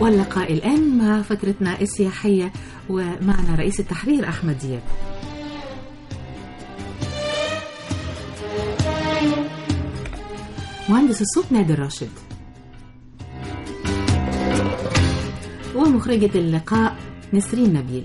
واللقاء الآن مع فترتنا السياحية ومعنا رئيس التحرير أحمد دياب مهندس الصوت نادر راشد ومخرجة اللقاء نسرين نبيل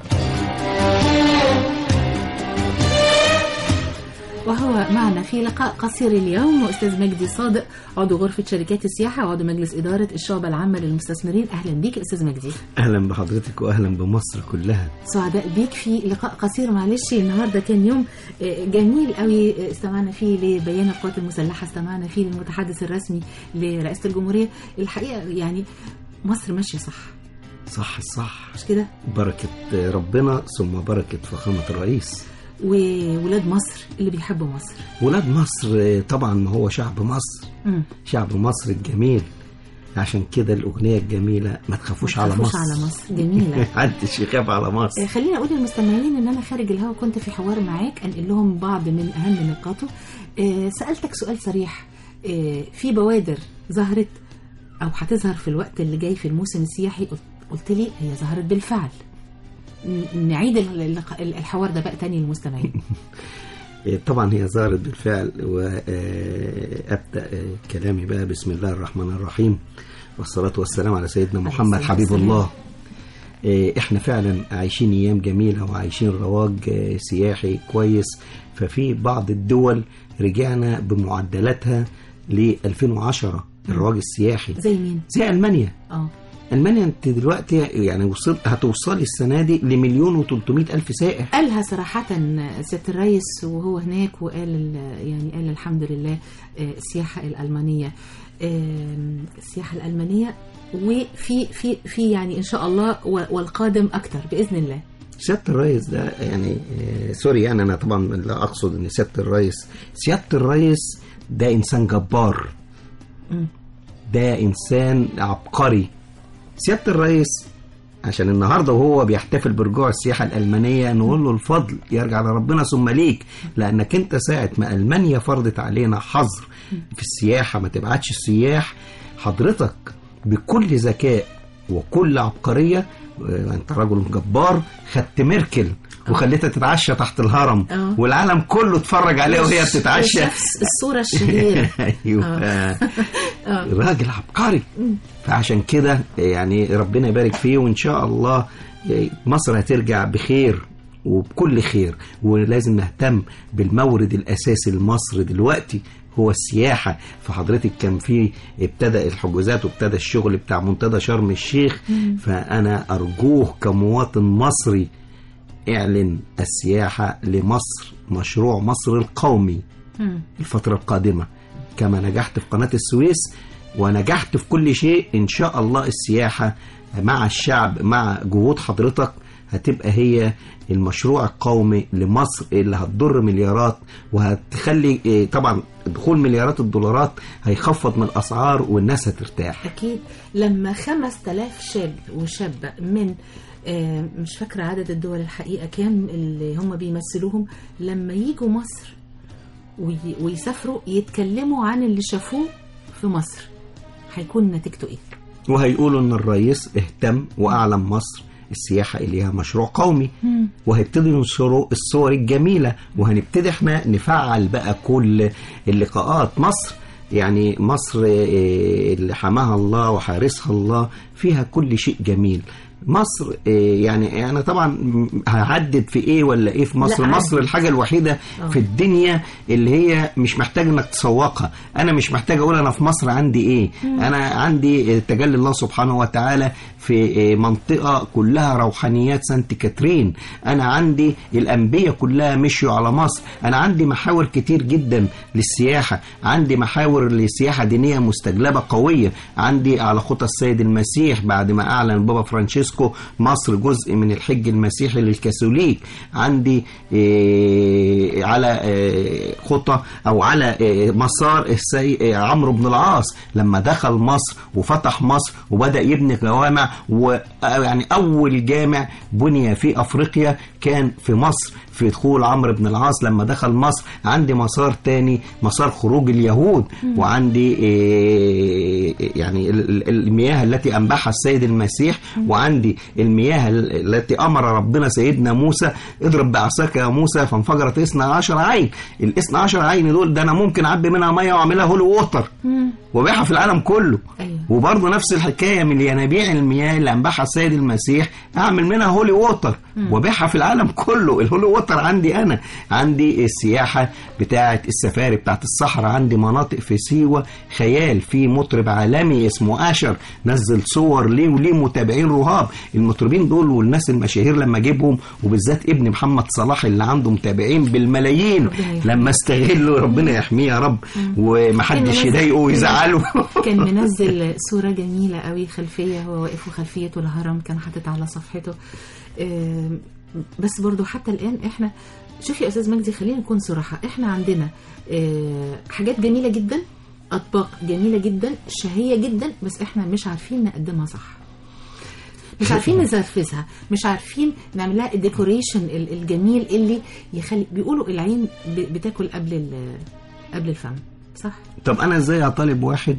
وهو معنا في لقاء قصير اليوم أستاذ مجدي صادق عضو غرفة شركات السياحة وعضو مجلس إدارة الشعبة العامة للمستثمرين أهلا بيك أستاذ مجدي اهلا بحضرتك واهلا بمصر كلها سعداء بيك في لقاء قصير معلش النهارده كان يوم آه، جميل قوي آه، استمعنا فيه لبيان القوات المسلحه استمعنا فيه للمتحدث الرسمي لرئاسه الجمهوريه الحقيقه يعني مصر ماشيه صح صح صح مش كده بركة ربنا ثم بركة فخامة الرئيس وولاد مصر اللي بيحبوا مصر ولاد مصر طبعا ما هو شعب مصر مم. شعب مصر الجميل عشان كده الأغنية الجميلة ما تخافوش على تخافوش مصر على مصر جميله محدش يخاف على آه، مصر خليني اقول للمستمعين ان انا خارج الهوا كنت في حوار معاك انقل لهم بعض من اهم نقاطه آه، سالتك سؤال صريح آه، في بوادر ظهرت او هتظهر في الوقت اللي جاي في الموسم السياحي قلت- قلت لي هي ظهرت بالفعل ن- نعيد ال- اللق- الحوار ده بقى تاني للمستمعين طبعا هي ظهرت بالفعل وأبدأ كلامي بقى بسم الله الرحمن الرحيم والصلاة والسلام على سيدنا محمد الصلاة حبيب والسلام. الله آه، احنا فعلا عايشين ايام جميله وعايشين رواج آه، سياحي كويس ففي بعض الدول رجعنا بمعدلاتها ل 2010 الرواج السياحي زي مين زي المانيا اه المانيا انت دلوقتي يعني وصلت هتوصلي السنه دي لمليون و300 الف سائح قالها صراحة سيادة الرئيس وهو هناك وقال ال- يعني قال الحمد لله آه، السياحة الألمانية آم، السياحة الألمانية وفي في في يعني إن شاء الله و- والقادم أكتر بإذن الله سياده الرئيس ده يعني آه، سوري يعني انا طبعا لا اقصد ان سياده الرئيس سياده الرئيس ده انسان جبار مم. ده انسان عبقري سياده الرئيس عشان النهارده وهو بيحتفل برجوع السياحه الالمانيه نقول له الفضل يرجع لربنا ثم ليك لانك انت ساعه ما المانيا فرضت علينا حظر في السياحه ما تبعتش السياح حضرتك بكل ذكاء وكل عبقريه آه، انت رجل جبار خدت ميركل وخليتها تتعشى تحت الهرم آه. والعالم كله اتفرج عليها وهي بتتعشى شاف الصورة الشهيرة ايوه آه. راجل عبقري فعشان كده يعني ربنا يبارك فيه وان شاء الله مصر هترجع بخير وبكل خير ولازم نهتم بالمورد الاساسي لمصر دلوقتي هو السياحة فحضرتك كان في ابتدى الحجوزات وابتدى الشغل بتاع منتدى شرم الشيخ فأنا أرجوه كمواطن مصري اعلن السياحة لمصر مشروع مصر القومي مم. الفترة القادمة كما نجحت في قناة السويس ونجحت في كل شيء إن شاء الله السياحة مع الشعب مع جهود حضرتك هتبقى هي المشروع القومي لمصر اللي هتضر مليارات وهتخلي إيه، طبعا دخول مليارات الدولارات هيخفض من الأسعار والناس هترتاح أكيد لما 5000 شاب وشابة من آه، مش فاكرة عدد الدول الحقيقة كام اللي هم بيمثلوهم لما يجوا مصر وي- ويسافروا يتكلموا عن اللي شافوه في مصر هيكون نتيجته ايه؟ وهيقولوا إن الرئيس اهتم وأعلم مصر السياحة إليها مشروع قومي وهيبتدوا ينشروا الصور الجميلة وهنبتدي احنا نفعل بقى كل اللقاءات مصر يعني مصر آه، اللي حماها الله وحارسها الله فيها كل شيء جميل مصر آه، يعني انا طبعا م- هعدد في ايه ولا ايه في مصر لا، عادي. مصر الحاجه الوحيده آه. في الدنيا اللي هي مش محتاج انك تسوقها انا مش محتاج اقول انا في مصر عندي ايه انا عندي تجلي الله سبحانه وتعالى في منطقه كلها روحانيات سانت كاترين انا عندي الانبياء كلها مشيوا على مصر انا عندي محاور كتير جدا للسياحه عندي محاور لسياحه دينيه مستجلبه قويه عندي على خطى السيد المسيح بعد ما اعلن بابا فرانشيسكو اليونسكو مصر جزء من الحج المسيحي للكاثوليك عندي إيه على إيه خطة او على إيه مسار السي إيه عمرو بن العاص لما دخل مصر وفتح مصر وبدأ يبني جوامع ويعني اول جامع بني في افريقيا كان في مصر في دخول عمرو بن العاص لما دخل مصر عندي مسار تاني مسار خروج اليهود وعندي إيه يعني المياه التي أنبحها السيد المسيح وعندي المياه التي أمر ربنا سيدنا موسى اضرب بعصاك يا موسى فانفجرت اثنا عشر عين الاثنا عشر عين دول ده أنا ممكن أعبي منها مية وأعملها هولي ووتر وبيعها في العالم كله أيوة. وبرضه نفس الحكاية من ينابيع المياه اللي أنبحها السيد المسيح أعمل منها هولي ووتر وبيعها في العالم كله الهولي ووتر عندي أنا عندي السياحة بتاعة السفاري بتاعة الصحراء عندي مناطق في سيوة خيال في مطرب عالمي اسمه أشر نزل صور ليه وليه متابعين رهاب المطربين دول والناس المشاهير لما اجيبهم وبالذات ابن محمد صلاح اللي عنده متابعين بالملايين ربنا يحميه. لما استغله ربنا يحميه يا رب ومحدش كان يضايقه ويزعله كان منزل صورة جميلة قوي خلفية هو واقف وخلفيته الهرم كان حاطط على صفحته آم، بس برضو حتى الآن احنا شوف يا أستاذ مجدي خلينا نكون صراحة احنا عندنا آه، حاجات جميلة جدا أطباق جميلة جدا شهية جدا بس احنا مش عارفين نقدمها صح مش عارفين نزرفزها مش عارفين نعمل لها الديكوريشن ال- الجميل اللي يخلي بيقولوا العين ب- بتاكل قبل ال- قبل الفم صح طب انا ازاي اطالب واحد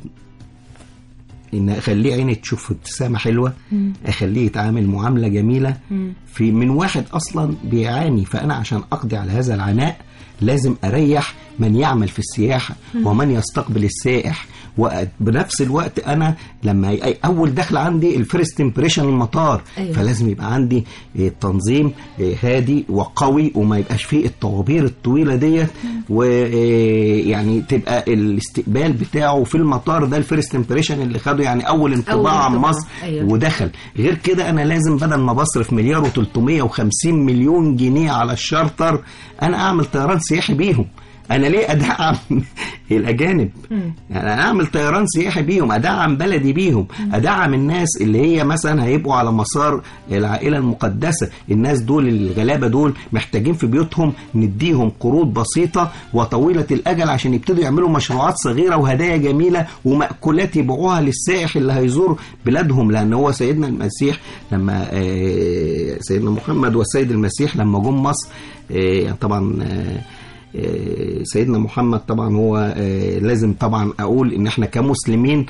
ان اخليه عيني تشوف ابتسامه حلوه اخليه يتعامل معامله جميله في من واحد اصلا بيعاني فانا عشان اقضي على هذا العناء لازم اريح من يعمل في السياحه ومن يستقبل السائح وبنفس الوقت انا لما أي- اول دخل عندي الفيرست امبريشن المطار أيوة. فلازم يبقى عندي آه، تنظيم آه، هادي وقوي وما يبقاش فيه الطوابير الطويله ديت ويعني تبقى الاستقبال بتاعه في المطار ده الفيرست امبريشن اللي خده يعني اول انطباع عن انطباع، مصر أيوة. ودخل غير كده انا لازم بدل ما بصرف مليار و350 مليون جنيه على الشارتر انا اعمل طيران سياحي بيهم انا ليه ادعم الاجانب يعني انا اعمل طيران سياحي بيهم ادعم بلدي بيهم ادعم الناس اللي هي مثلا هيبقوا على مسار العائله المقدسه الناس دول الغلابه دول محتاجين في بيوتهم نديهم قروض بسيطه وطويله الاجل عشان يبتدوا يعملوا مشروعات صغيره وهدايا جميله ومأكولات يبيعوها للسائح اللي هيزور بلادهم لان هو سيدنا المسيح لما آه، سيدنا محمد والسيد المسيح لما جم مصر آه، طبعا آه، آه، سيدنا محمد طبعا هو آه، لازم طبعا اقول ان احنا كمسلمين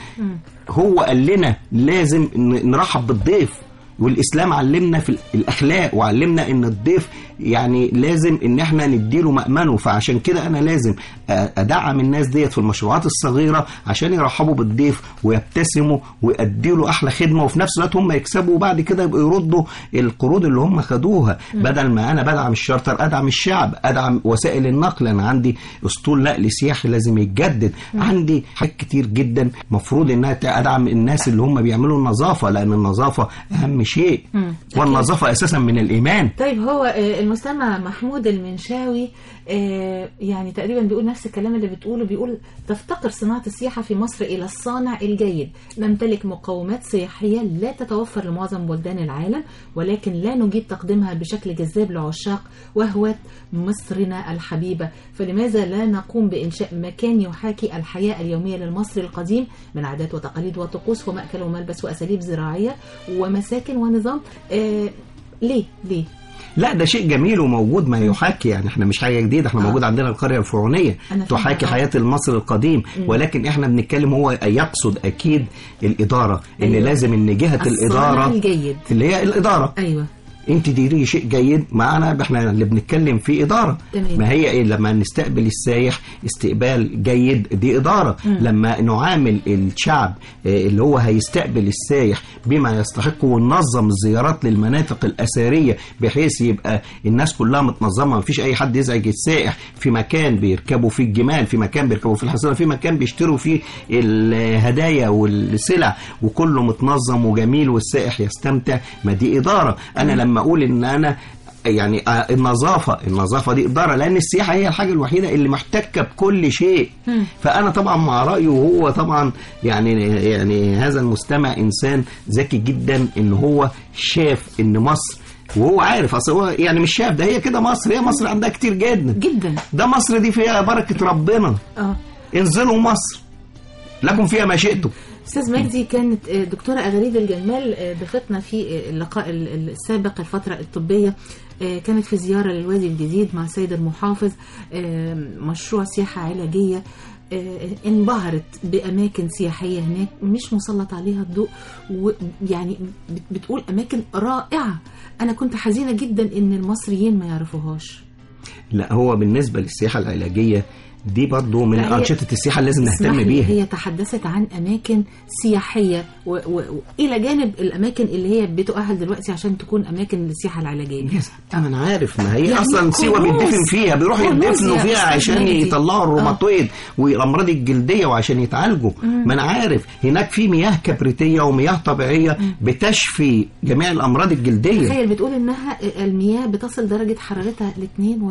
هو قال لنا لازم ن- نرحب بالضيف والاسلام علمنا في الاخلاق وعلمنا ان الضيف يعني لازم ان احنا نديله مأمنه فعشان كده انا لازم أ- ادعم الناس ديت في المشروعات الصغيره عشان يرحبوا بالضيف ويبتسموا ويأدوا له احلى خدمه وفي نفس الوقت هم يكسبوا وبعد كده يبقوا يردوا القروض اللي هم خدوها بدل ما انا بدعم الشارتر ادعم الشعب ادعم وسائل النقل انا عندي اسطول نقل سياحي لازم يتجدد عندي حاجات كتير جدا مفروض انها ت- ادعم الناس اللي هم بيعملوا النظافه لان النظافه اهم شيء مم. والنظافه اساسا من الايمان طيب هو آه، المستمع محمود المنشاوي آه، يعني تقريبا بيقول نفس الكلام اللي بتقوله بيقول تفتقر صناعة السياحة في مصر إلى الصانع الجيد نمتلك مقومات سياحية لا تتوفر لمعظم بلدان العالم ولكن لا نجيد تقديمها بشكل جذاب لعشاق وهوة مصرنا الحبيبة فلماذا لا نقوم بإنشاء مكان يحاكي الحياة اليومية للمصري القديم من عادات وتقاليد وطقوس ومأكل وملبس وأساليب زراعية ومساكن ونظام آه ليه ليه لا ده شيء جميل وموجود ما يحاكي يعني احنا مش حاجه جديده احنا آه. موجود عندنا القريه الفرعونيه أنا فاهمة، تحاكي آه. حياه المصري القديم ولكن احنا بنتكلم هو يقصد اكيد الاداره ان أيوة. لازم ان جهه الصانع الاداره الجيد اللي هي الاداره ايوه انت ديري شيء جيد معانا احنا اللي بنتكلم فيه اداره تمام. ما هي ايه لما نستقبل السايح استقبال جيد دي اداره لما نعامل الشعب آه، اللي هو هيستقبل السايح بما يستحق وننظم الزيارات للمناطق الاثريه بحيث يبقى الناس كلها متنظمه ما فيش اي حد يزعج السائح في مكان بيركبوا فيه الجمال في مكان بيركبوا فيه الحصيره في مكان بيشتروا فيه الهدايا والسلع وكله متنظم وجميل والسائح يستمتع ما دي اداره انا لما اقول ان انا يعني آه، النظافه النظافه دي اداره لان السياحه هي الحاجه الوحيده اللي محتكه بكل شيء مم. فانا طبعا مع رايه وهو طبعا يعني يعني هذا المستمع انسان ذكي جدا ان هو شاف ان مصر وهو عارف اصل هو يعني مش شاف ده هي كده مصر هي مصر عندها كتير جدا جدا ده مصر دي فيها بركه ربنا اه انزلوا مصر لكم فيها ما شئتم استاذ مجدي كانت آه، دكتوره اغاريد الجمال آه، ضيفتنا في آه، اللقاء ال- ال- السابق الفتره الطبيه آه، كانت في زياره للوادي الجديد مع السيد المحافظ آه، مشروع سياحه علاجيه آه، انبهرت باماكن سياحيه هناك مش مسلط عليها الضوء ويعني بت- بتقول اماكن رائعه انا كنت حزينه جدا ان المصريين ما يعرفوهاش لا هو بالنسبه للسياحه العلاجيه دي برضو من لا، هي- انشطه السياحه اللي لازم اسمح نهتم لي، بيها هي تحدثت عن اماكن سياحيه و... و... والى جانب الاماكن اللي هي بتؤهل دلوقتي عشان تكون اماكن للسياحه العلاجيه يس انا عارف ما هي يعني اصلا سيوه كنوز. بيدفن فيها بيروحوا كنوز يدفنوا يا فيها أستاذ عشان مجدي. يطلعوا الروماتويد والامراض الجلديه وعشان يتعالجوا ما انا عارف هناك في مياه كبريتيه ومياه طبيعيه بتشفي جميع الامراض الجلديه تخيل بتقول انها المياه بتصل درجه حرارتها ل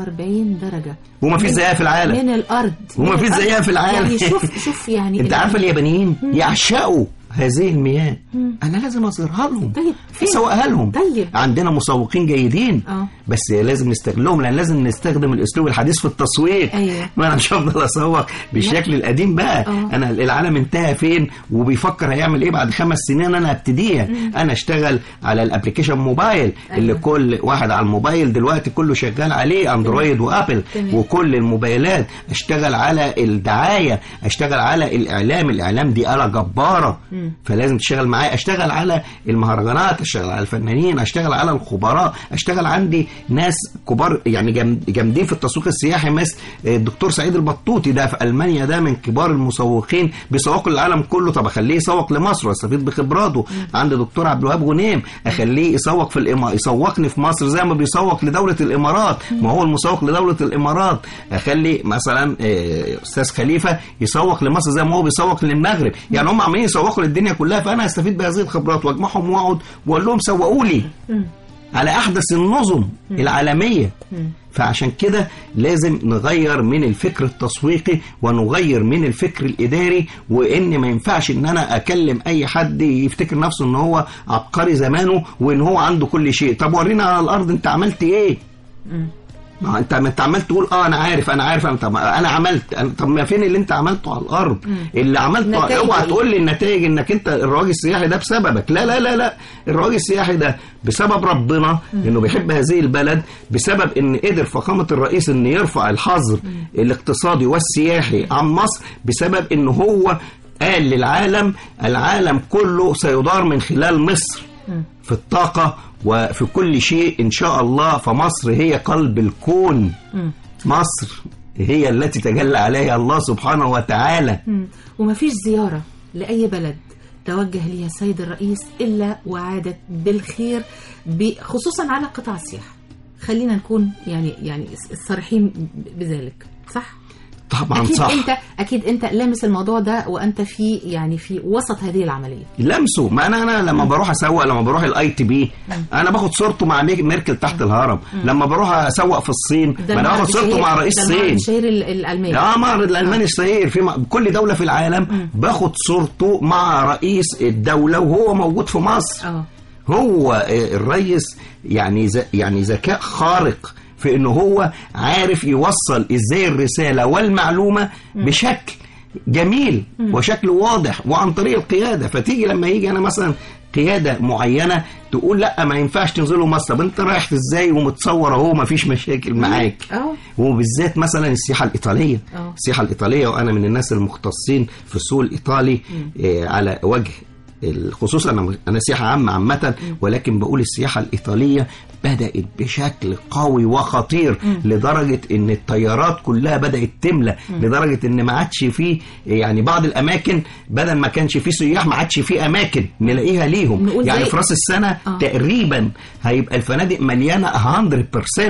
42 درجه وما فيش من- زيها في العالم من الارض وما من فيش الأرض. زيها في العالم يعني شوف شوف يعني انت ال- عارفه اليابانيين يعشقوا هذه المياه انا لازم اظهرها لهم طيب فين؟ اسوقها لهم طيب. عندنا مسوقين جيدين اه. بس لازم نستغلهم لان لازم نستخدم الاسلوب الحديث في التسويق أيوة. ما انا مش هفضل اسوق بالشكل القديم بقى اه. انا العالم انتهى فين وبيفكر هيعمل ايه بعد خمس سنين انا هبتديها انا اشتغل على الابلكيشن موبايل اللي أيوة. كل واحد على الموبايل دلوقتي كله شغال عليه اندرويد وابل تمام. وكل الموبايلات اشتغل على الدعايه اشتغل على الاعلام الاعلام دي آلة جباره مم. فلازم تشتغل معايا اشتغل على المهرجانات اشتغل على الفنانين اشتغل على الخبراء اشتغل عندي ناس كبار يعني جام- جامدين في التسويق السياحي مثل الدكتور سعيد البطوطي ده في المانيا ده من كبار المسوقين بيسوقوا للعالم كله طب اخليه يسوق لمصر واستفيد بخبراته عندي دكتور عبد الوهاب غنيم اخليه يسوق في الإما... يسوقني في مصر زي ما بيسوق لدوله الامارات ما هو المسوق لدوله الامارات اخلي مثلا آه، استاذ خليفه يسوق لمصر زي ما هو بيسوق للمغرب يعني هم عمالين يسوقوا للدنيا كلها فانا هستفيد بهذه الخبرات واجمعهم واقعد واقول لهم سوقوا لي مم. على احدث النظم العالميه مم. فعشان كده لازم نغير من الفكر التسويقي ونغير من الفكر الاداري وان ما ينفعش ان انا اكلم اي حد يفتكر نفسه ان هو عبقري زمانه وان هو عنده كل شيء طب ورينا على الارض انت عملت ايه مم. ما انت ما انت عمال تقول اه انا عارف انا عارف انا طب انا عملت أنا طب ما فين اللي انت عملته على الارض اللي عملته النتائج اوعى إيه؟ تقول لي النتائج انك انت الرواج السياحي ده بسببك لا لا لا لا الرواج السياحي ده بسبب ربنا انه بيحب هذه البلد بسبب ان قدر فخامه الرئيس ان يرفع الحظر الاقتصادي والسياحي عن مصر بسبب ان هو قال للعالم العالم كله سيدار من خلال مصر مم. في الطاقة وفي كل شيء إن شاء الله فمصر هي قلب الكون مم. مصر هي التي تجلى عليها الله سبحانه وتعالى مم. ومفيش زيارة لأي بلد توجه ليها السيد الرئيس إلا وعادت بالخير ب- خصوصا على قطاع السياحة خلينا نكون يعني يعني صريحين ب- بذلك صح؟ طبعا أكيد صح أنت أكيد أنت لامس الموضوع ده وأنت في يعني في وسط هذه العملية لمسه ما انا انا لما بروح اسوق لما بروح الاي تي بي انا باخد صورته مع ميك- ميركل تحت الهرم لما بروح اسوق في الصين ما انا المعرض باخد صورته الشهير- مع رئيس ده المعرض الصين الشهير ال- الألماني اه معرض الالماني الشهير في م- كل دوله في العالم باخد صورته مع رئيس الدوله وهو موجود في مصر اه هو آه، الريس يعني ز... يعني ذكاء خارق في انه هو عارف يوصل ازاي الرساله والمعلومه بشكل جميل وشكل واضح وعن طريق القياده فتيجي لما يجي انا مثلا قياده معينه تقول لا ما ينفعش تنزلوا مصر طب انت رايح ازاي ومتصور اهو ما فيش مشاكل معاك اه وبالذات مثلا السياحه الايطاليه اه. السياحه الايطاليه وانا من الناس المختصين في السوق الايطالي آه على وجه ال- خصوصا انا انا سياحه عامه عامه ولكن بقول السياحه الايطاليه بدات بشكل قوي وخطير لدرجه ان الطيارات كلها بدات تملى لدرجه ان ما عادش فيه يعني بعض الاماكن بدل ما كانش فيه سياح ما عادش فيه اماكن نلاقيها ليهم نقول يعني زي- في راس السنه آه. تقريبا هيبقى الفنادق مليانه 100%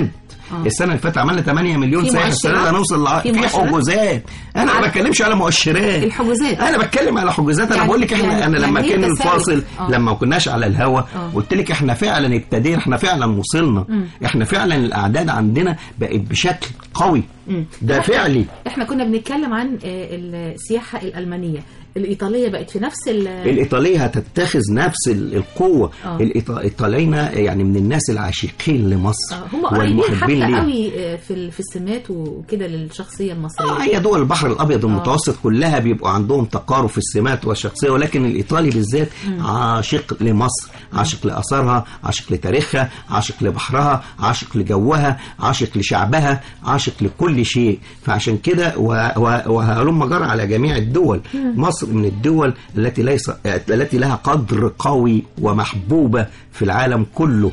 آه. السنه اللي فاتت عملنا 8 مليون في سائح السنه دي مؤشرات؟ هنوصل ل- في في مؤشرات؟ حجوزات انا ما عارف- بتكلمش على مؤشرات الحجوزات. انا بتكلم على حجوزات انا يعني- بقول لك احنا يعني- انا لما يعني هي كان تساؤل. الفاصل آه. لما ما كناش على الهوا آه. قلت لك احنا فعلا ابتدينا احنا فعلا وصلنا مم. احنا فعلا الاعداد عندنا بقت بشكل قوي مم. ده إحنا- فعلي احنا كنا بنتكلم عن آه، السياحه الالمانيه الايطاليه بقت في نفس ال- الإيطالية هتتخذ نفس ال- القوة آه. الإيط- الإيطاليين يعني من الناس العاشقين لمصر آه، هم قريبين والمحبين حتى ليها قوي آه، في ال- في السمات وكده للشخصيه المصريه آه هي دول البحر الابيض المتوسط كلها بيبقوا عندهم تقارب في السمات والشخصيه ولكن الايطالي بالذات عاشق لمصر عاشق لاثارها عاشق لتاريخها عاشق لبحرها عاشق لجوها عاشق لشعبها عاشق لكل شيء فعشان كده و- و- وهلم جرى على جميع الدول مصر من الدول التي ليس التي لها قدر قوي ومحبوبه في العالم كله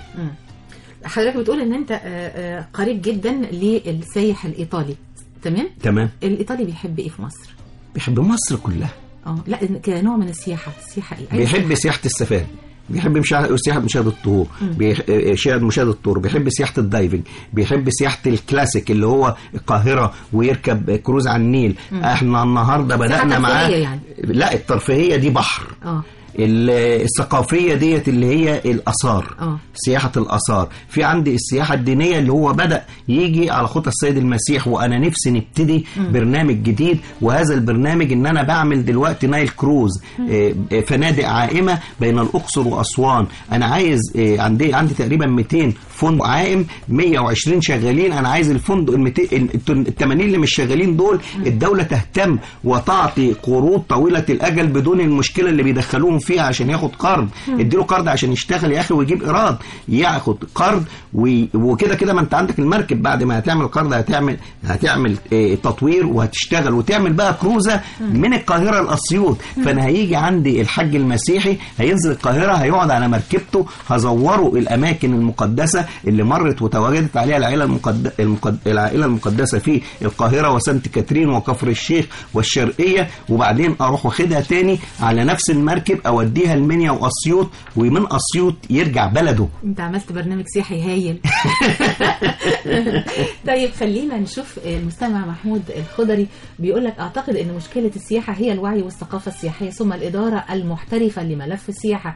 حضرتك بتقول ان انت آه، آه، قريب جدا للسايح الايطالي تمام تمام الايطالي بيحب ايه في مصر بيحب مصر كلها اه لا كنوع من السياحه السياحه ايه أي بيحب سياحة السفاري بيحب مشاهد سياحة مشاهدة الطهور بيحب مشاهدة الطهور بيحب سياحة الدايفنج بيحب سياحة الكلاسيك اللي هو القاهرة ويركب كروز على النيل احنا النهاردة بدأنا معاه ترفيهية يعني. لا الترفيهية دي بحر اه ال- الثقافية ديت اللي هي الآثار آه. سياحة الآثار في عندي السياحة الدينية اللي هو بدأ يجي على خطى السيد المسيح وأنا نفسي نبتدي برنامج جديد وهذا البرنامج إن أنا بعمل دلوقتي نايل كروز آه، آه، فنادق عائمة بين الأقصر وأسوان أنا عايز آه، عندي عندي تقريبا 200 فندق عائم 120 شغالين أنا عايز الفندق ال 200 ال 80 اللي مش شغالين دول الدولة تهتم وتعطي قروض طويلة الأجل بدون المشكلة اللي بيدخلوهم فيها عشان ياخد قرض اديله قرض عشان يشتغل يا أخي ويجيب إيراد ياخد قرض وي- وكده كده ما أنت عندك المركب بعد ما هتعمل قرض هتعمل هتعمل آه، تطوير وهتشتغل وتعمل بقى كروزة من القاهرة لأسيوط فأنا هيجي عندي الحج المسيحي هينزل القاهرة هيقعد على مركبته هزوره الأماكن المقدسة اللي مرت وتواجدت عليها العائلة المقد... المقد... العائلة المقدسة في القاهرة وسانت كاترين وكفر الشيخ والشرقية وبعدين أروح واخدها تاني على نفس المركب أوديها المنيا وأسيوط ومن أسيوط يرجع بلده انت عملت برنامج سياحي هايل طيب خلينا نشوف المستمع محمود الخضري بيقول لك اعتقد ان مشكله السياحه هي الوعي والثقافه السياحيه ثم الاداره المحترفه لملف السياحه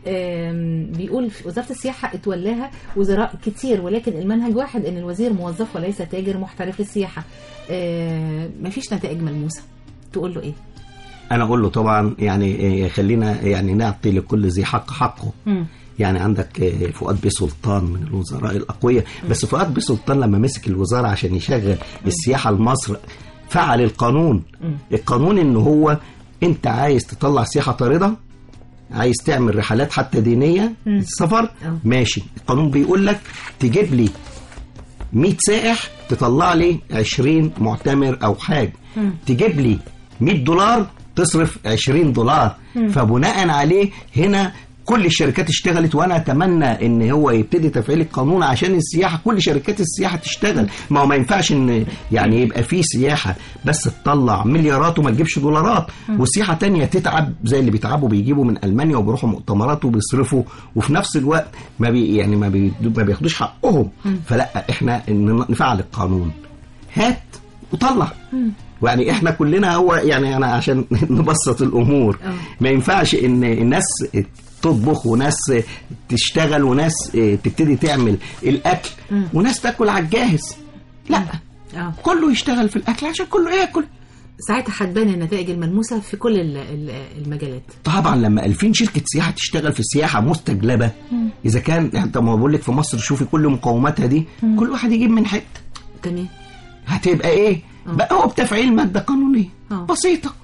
أم، بيقول في وزاره السياحه اتولاها وزراء كتير ولكن المنهج واحد ان الوزير موظف وليس تاجر محترف للسياحه أم، مفيش نتائج ملموسه تقول له ايه أنا أقول له طبعا يعني آه، خلينا يعني نعطي لكل ذي حق حقه مم. يعني عندك آه، فؤاد بيه سلطان من الوزراء الأقوياء بس فؤاد بيه سلطان لما مسك الوزارة عشان يشغل السياحة لمصر فعل القانون القانون ان هو انت عايز تطلع سياحة طاردة عايز تعمل رحلات حتى دينية سفر آه. ماشي القانون بيقول لك تجيب لي 100 سائح تطلع لي 20 معتمر او حاج تجيب لي 100 دولار تصرف 20 دولار فبناء عليه هنا كل الشركات اشتغلت وانا اتمنى ان هو يبتدي تفعيل القانون عشان السياحه كل شركات السياحه تشتغل ما هو ما ينفعش ان يعني يبقى في سياحه بس تطلع مليارات وما تجيبش دولارات وسياحه تانية تتعب زي اللي بيتعبوا بيجيبوا من المانيا وبيروحوا مؤتمرات وبيصرفوا وفي نفس الوقت ما بي يعني ما, بي ما بياخدوش حقهم فلا احنا إن نفعل القانون هات وطلع يعني احنا كلنا هو يعني انا عشان نبسط الامور آه. ما ينفعش ان الناس تطبخ وناس تشتغل وناس تبتدي تعمل الاكل وناس تاكل على الجاهز لا اه كله يشتغل في الاكل عشان كله ياكل ساعتها هتبان النتائج الملموسه في كل ال- ال- المجالات طبعا لما 2000 شركه سياحه تشتغل في السياحه مستجلبه اذا كان انت ما بقول لك في مصر شوفي كل مقوماتها دي كل واحد يجيب من حته تمام هتبقى ايه بقى هو بتفعيل ماده قانونيه آه. بسيطه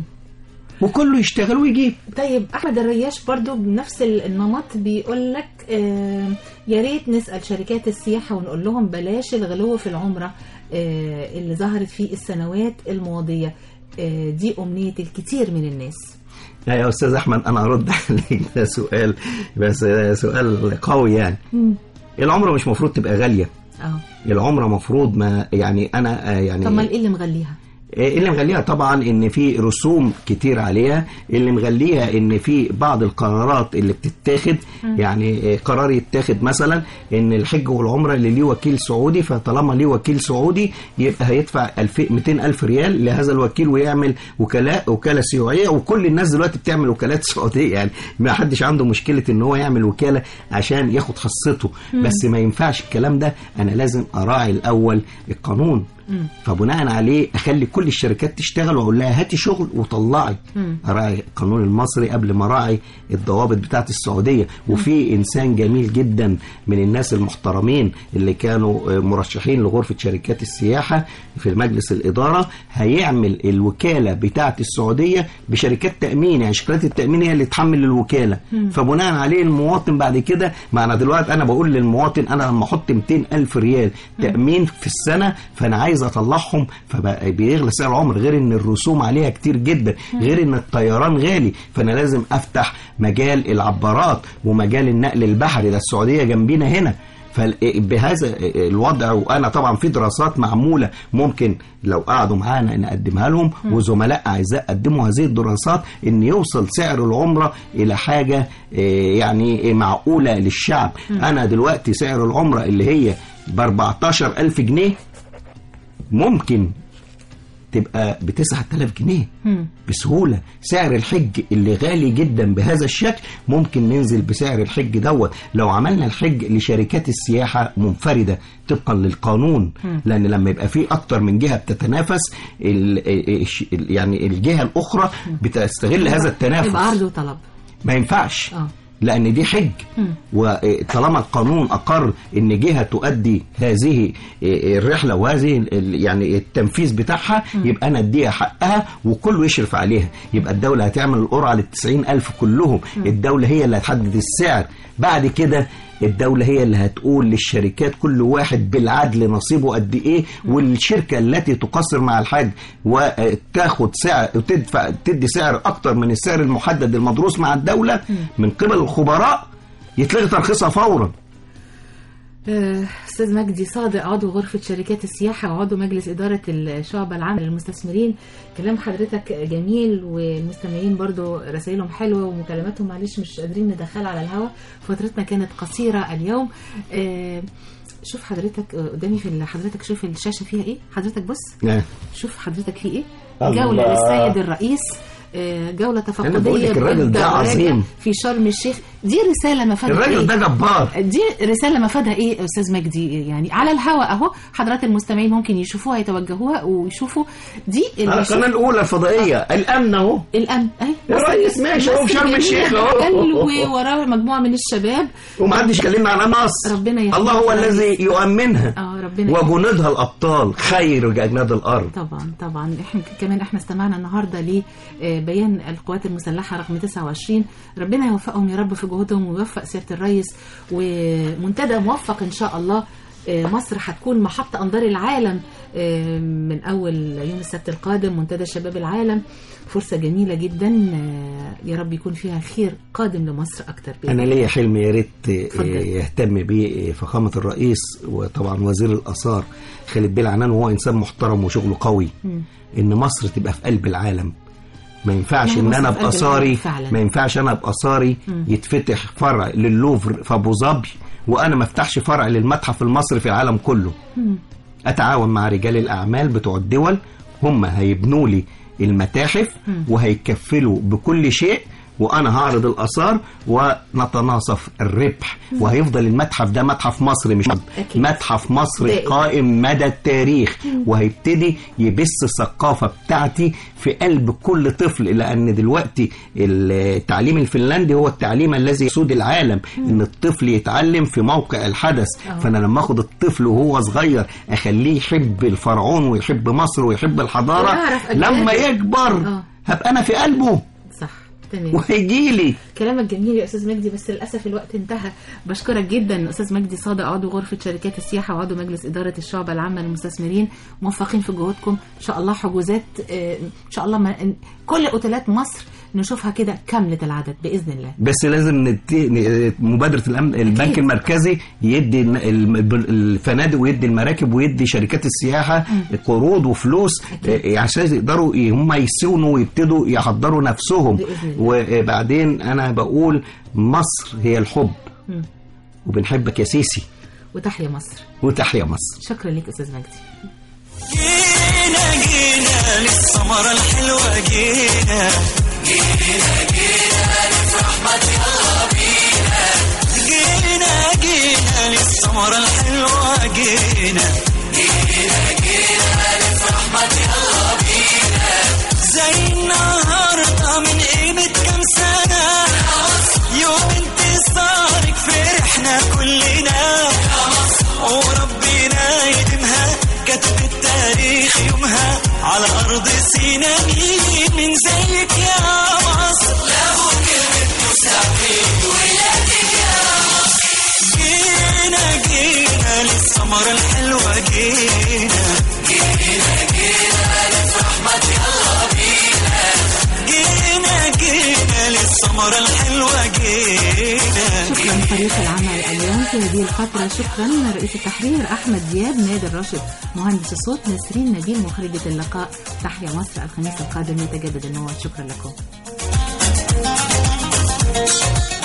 وكله يشتغل ويجيب طيب احمد الرياش برضو بنفس ال- النمط بيقول لك آه يا ريت نسال شركات السياحه ونقول لهم بلاش الغلو في العمره آه اللي ظهرت في السنوات الماضيه آه دي امنيه الكثير من الناس لا يا استاذ احمد انا ارد عليك ده سؤال بس سؤال قوي يعني العمره مش مفروض تبقى غاليه اه العمره مفروض ما يعني انا آه، يعني طب ما ايه اللي مغليها اللي مغليها طبعا ان في رسوم كتير عليها اللي مغليها ان في بعض القرارات اللي بتتاخد يعني قرار يتاخد مثلا ان الحج والعمره اللي ليه وكيل سعودي فطالما ليه وكيل سعودي يبقى هيدفع 2000 200 الف ريال لهذا الوكيل ويعمل وكلاء وكاله سيوعيه وكل الناس دلوقتي بتعمل وكالات سعوديه يعني ما حدش عنده مشكله ان هو يعمل وكاله عشان ياخد حصته بس ما ينفعش الكلام ده انا لازم اراعي الاول القانون فبناء عليه اخلي كل الشركات تشتغل واقول لها هاتي شغل وطلعي اراعي القانون المصري قبل ما اراعي الضوابط بتاعت السعوديه وفي انسان جميل جدا من الناس المحترمين اللي كانوا مرشحين لغرفه شركات السياحه في مجلس الاداره هيعمل الوكاله بتاعت السعوديه بشركات تامين يعني شركات التامين هي اللي تحمل الوكاله فبناء عليه المواطن بعد كده ما انا دلوقتي انا بقول للمواطن انا لما احط 200 الف ريال تامين في السنه فانا عايز اطلعهم فبيغلى سعر العمر غير ان الرسوم عليها كتير جدا غير ان الطيران غالي فانا لازم افتح مجال العبارات ومجال النقل البحري ده السعوديه جنبينا هنا فبهذا الوضع وانا طبعا في دراسات معموله ممكن لو قعدوا معانا نقدمها لهم وزملاء اعزاء قدموا هذه الدراسات ان يوصل سعر العمره الى حاجه يعني معقوله للشعب انا دلوقتي سعر العمره اللي هي ب 14000 جنيه ممكن تبقى ب 9000 جنيه بسهولة سعر الحج اللي غالي جدا بهذا الشكل ممكن ننزل بسعر الحج دوت لو عملنا الحج لشركات السياحة منفردة طبقا للقانون لأن لما يبقى في أكتر من جهة بتتنافس ال يعني الجهة الأخرى بتستغل هذا التنافس يبقى عرض وطلب ما ينفعش اه لان دي حج وطالما القانون اقر ان جهه تؤدي هذه الرحله وهذه ال- يعني التنفيذ بتاعها يبقى انا اديها حقها وكله يشرف عليها يبقى الدوله هتعمل القرعه للتسعين الف كلهم الدوله هي اللي هتحدد السعر بعد كده الدولة هي اللي هتقول للشركات كل واحد بالعدل نصيبه قد ايه والشركة التي تقصر مع الحج وتاخد سعر وتدفع تدي سعر اكتر من السعر المحدد المدروس مع الدولة من قبل الخبراء يتلغي ترخيصها فورا آه، استاذ مجدي صادق عضو غرفه شركات السياحه وعضو مجلس اداره الشعبه العامه للمستثمرين كلام حضرتك جميل والمستمعين برضو رسائلهم حلوه ومكالماتهم معلش مش قادرين ندخلها على الهواء فترتنا كانت قصيره اليوم آه، شوف حضرتك آه، قدامي في ال- حضرتك شوف الشاشه فيها ايه حضرتك بص نعم. شوف حضرتك في ايه الله. جوله للسيد الرئيس آه، جولة أنا بقول تفقدية لك الراجل ده بإبداع عظيم. راجع في شرم الشيخ دي رسالة مفادها الراجل إيه؟ ده جبار دي رسالة مفادها ايه يا استاذ مجدي يعني على الهواء اهو حضرات المستمعين ممكن يشوفوها يتوجهوها ويشوفوا دي اللي آه، بشوف- القناة الأولى الفضائية الأمن أهو الامن اهي الرئيس ماشي اهو في شرم جميل الشيخ جداً، اهو ووراه مجموعة من الشباب ومحدش كلمنا على مصر ربنا يحفظها. الله هو الذي يؤمنها اه ربنا يحفظها. وجنودها الأبطال خير أجناد الأرض طبعا طبعا احنا كمان احنا استمعنا النهارده لبيان القوات المسلحه رقم 29 ربنا يوفقهم يا رب في جهودهم ويوفق سياده الرئيس ومنتدى موفق ان شاء الله آه، مصر هتكون محط انظار العالم آه، من اول يوم السبت القادم منتدى شباب العالم فرصه جميله جدا آه، يا رب يكون فيها خير قادم لمصر اكتر بإذن أنا ليا حلم يا ريت اتفضل. يهتم بيه فخامة الرئيس وطبعا وزير الآثار خالد بيه العنان وهو إنسان محترم وشغله قوي إن مصر تبقى في قلب العالم ما ينفعش لا، ان مصر انا في قلب بأثاري العالم فعلا. ما ينفعش انا بأثاري يتفتح فرع للوفر في ابو ظبي وانا ما افتحش فرع للمتحف المصري في العالم كله اتعاون مع رجال الاعمال بتوع الدول هم هيبنوا لي المتاحف وهيكفلوا بكل شيء وانا هعرض الاثار ونتناصف الربح وهيفضل المتحف ده متحف مصري مش أكيد. متحف مصري دائم. قائم مدى التاريخ وهيبتدي يبث الثقافه بتاعتي في قلب كل طفل لان دلوقتي التعليم الفنلندي هو التعليم الذي يسود العالم ان الطفل يتعلم في موقع الحدث أه. فانا لما اخد الطفل وهو صغير اخليه يحب الفرعون ويحب مصر ويحب الحضاره ويعرف أجداده. لما يكبر أه. هبقى انا في قلبه صح تمام وهيجي لي كلامك جميل يا استاذ مجدي بس للاسف الوقت انتهى بشكرك جدا استاذ مجدي صادق عضو غرفه شركات السياحه وعضو مجلس اداره الشعبه العامه للمستثمرين موفقين في جهودكم ان شاء الله حجوزات آه، ان شاء الله ما كل اوتيلات مصر نشوفها كده كامله العدد باذن الله بس لازم نت... ن- مبادره الامن البنك المركزي يدي الن- الم- الفنادق ويدي المراكب ويدي شركات السياحه قروض وفلوس آه، عشان يقدروا ي- هم يسونوا ويبتدوا يحضروا نفسهم بإذن الله. وبعدين انا بقول مصر هي الحب مم. وبنحبك يا سيسي وتحيا مصر وتحيا مصر شكرا لك استاذ مجدي جينا جينا للسمرة الحلوة جينا جينا جينا للسمرة الحلوة جينا زي النهاردة من قيمة كام سنة يوم انتصارك فرحنا كلنا وربنا يديمها كتب التاريخ يومها على أرض سينا مين من زيك يا مصر له كلمة مستحيل ولادك يا مصر جينا جينا للسمرة الحلوة جينا جينا جينا للسمرة الحلوة جينا شكرا فريق العمل اليوم في هذه الفترة شكرا رئيس التحرير أحمد دياب نادر راشد مهندس الصوت نسرين نبيل مخرجة اللقاء تحيا مصر الخميس القادم يتجدد الموعد شكرا لكم